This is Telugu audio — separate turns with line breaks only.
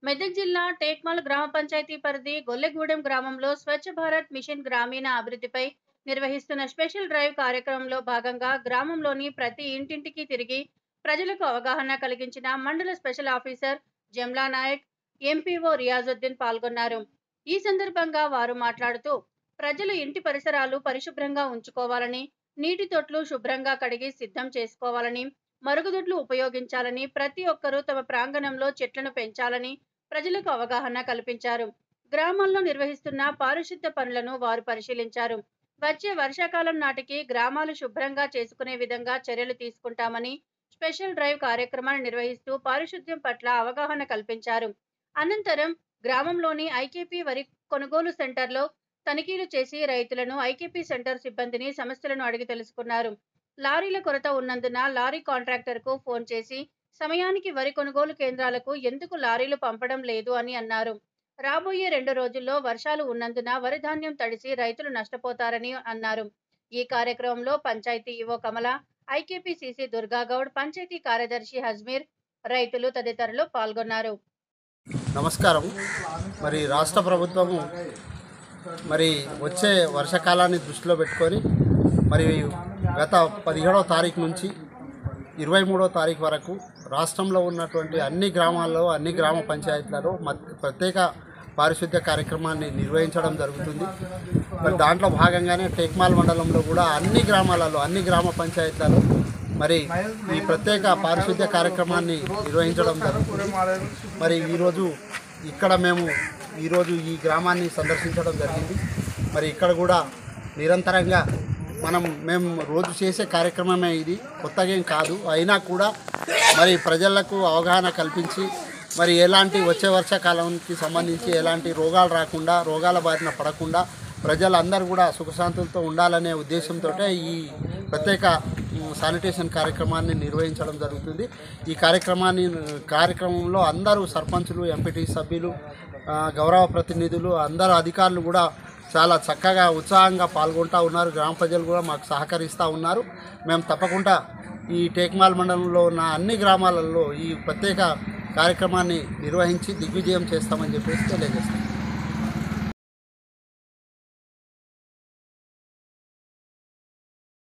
మెదక్ జిల్లా టేక్మాల్ గ్రామ పంచాయతీ పరిధి గొల్లెగూడెం గ్రామంలో స్వచ్ఛ భారత్ మిషన్ గ్రామీణ అభివృద్ధిపై నిర్వహిస్తున్న స్పెషల్ డ్రైవ్ కార్యక్రమంలో భాగంగా గ్రామంలోని ప్రతి ఇంటింటికి తిరిగి ప్రజలకు అవగాహన కలిగించిన మండల special officer Jamla Nayak MPO Riyazuddin పాల్గొన్నారు ఈ సందర్భంగా వారు మాట్లాడుతూ ప్రజలు ఇంటి పరిసరాలు పరిశుభ్రంగా ఉంచుకోవాలని నీటి తొట్లు శుభ్రంగా కడిగి సిద్ధం చేసుకోవాలని మరుగుదొడ్లు ఉపయోగించాలని ప్రతి ఒక్కరూ తమ ప్రాంగణంలో చెట్లను పెంచాలని ప్రజలకు అవగాహన కల్పించారు గ్రామాల్లో నిర్వహిస్తున్న పారిశుద్ధ పనులను వారు పరిశీలించారు వచ్చే వర్షాకాలం నాటికి గ్రామాలు శుభ్రంగా చేసుకునే విధంగా చర్యలు తీసుకుంటామని స్పెషల్ డ్రైవ్ కార్యక్రమాన్ని నిర్వహిస్తూ పారిశుద్ధ్యం పట్ల అవగాహన కల్పించారు అనంతరం గ్రామంలోని ఐకేపీ వరి కొనుగోలు సెంటర్లో తనిఖీలు చేసి రైతులను ఐకేపీ సెంటర్ సిబ్బందిని సమస్యలను అడిగి తెలుసుకున్నారు లారీల కొరత ఉన్నందున లారీ కాంట్రాక్టర్కు ఫోన్ చేసి సమయానికి వరి కొనుగోలు కేంద్రాలకు ఎందుకు లారీలు పంపడం లేదు అని అన్నారు రాబోయే రెండు రోజుల్లో వర్షాలు ఉన్నందున వరి ధాన్యం తడిసి రైతులు నష్టపోతారని అన్నారు ఈ కార్యక్రమంలో పంచాయతీ ఈవో కమల ఐకేపీసీసీ దుర్గాగౌడ్ పంచాయతీ కార్యదర్శి హజ్మీర్ రైతులు తదితరులు పాల్గొన్నారు
నమస్కారం మరి రాష్ట్ర ప్రభుత్వము మరి వచ్చే వర్షాకాలాన్ని దృష్టిలో పెట్టుకొని మరి గత పదిహేడవ తారీఖు నుంచి ఇరవై మూడవ తారీఖు వరకు రాష్ట్రంలో ఉన్నటువంటి అన్ని గ్రామాల్లో అన్ని గ్రామ పంచాయతీలలో మ- ప్రత్యేక పారిశుద్ధ్య కార్యక్రమాన్ని నిర్వహించడం జరుగుతుంది మరి దాంట్లో భాగంగానే టేక్మాల్ మండలంలో కూడా అన్ని గ్రామాలలో అన్ని గ్రామ పంచాయతీలలో మరి ఈ ప్రత్యేక పారిశుద్ధ్య కార్యక్రమాన్ని నిర్వహించడం జరుగుతుంది మరి ఈరోజు ఇక్కడ మేము ఈరోజు ఈ గ్రామాన్ని సందర్శించడం జరిగింది మరి ఇక్కడ కూడా నిరంతరంగా మనం మేము రోజు చేసే కార్యక్రమమే ఇది కొత్తగా ఏం కాదు అయినా కూడా మరి ప్రజలకు అవగాహన కల్పించి మరి ఎలాంటి వచ్చే వర్షాకాలానికి సంబంధించి ఎలాంటి రోగాలు రాకుండా రోగాల బారిన పడకుండా ప్రజలందరూ కూడా సుఖశాంతులతో ఉండాలనే ఉద్దేశంతో ఈ ప్రత్యేక ఉమ్, శానిటేషన్ కార్యక్రమాన్ని నిర్వహించడం జరుగుతుంది ఈ కార్యక్రమాన్ని కార్యక్రమంలో అందరూ సర్పంచులు ఎంపీటీ సభ్యులు ఆ, గౌరవ ప్రతినిధులు అందరు అధికారులు కూడా చాలా చక్కగా ఉత్సాహంగా పాల్గొంటూ ఉన్నారు గ్రామ ప్రజలు కూడా మాకు సహకరిస్తూ ఉన్నారు మేము తప్పకుండా ఈ టేక్మాల్ మండలంలో ఉన్న అన్ని గ్రామాలలో ఈ ప్రత్యేక కార్యక్రమాన్ని నిర్వహించి దిగ్విజయం చేస్తామని చెప్పేసి తెలియజేస్తాం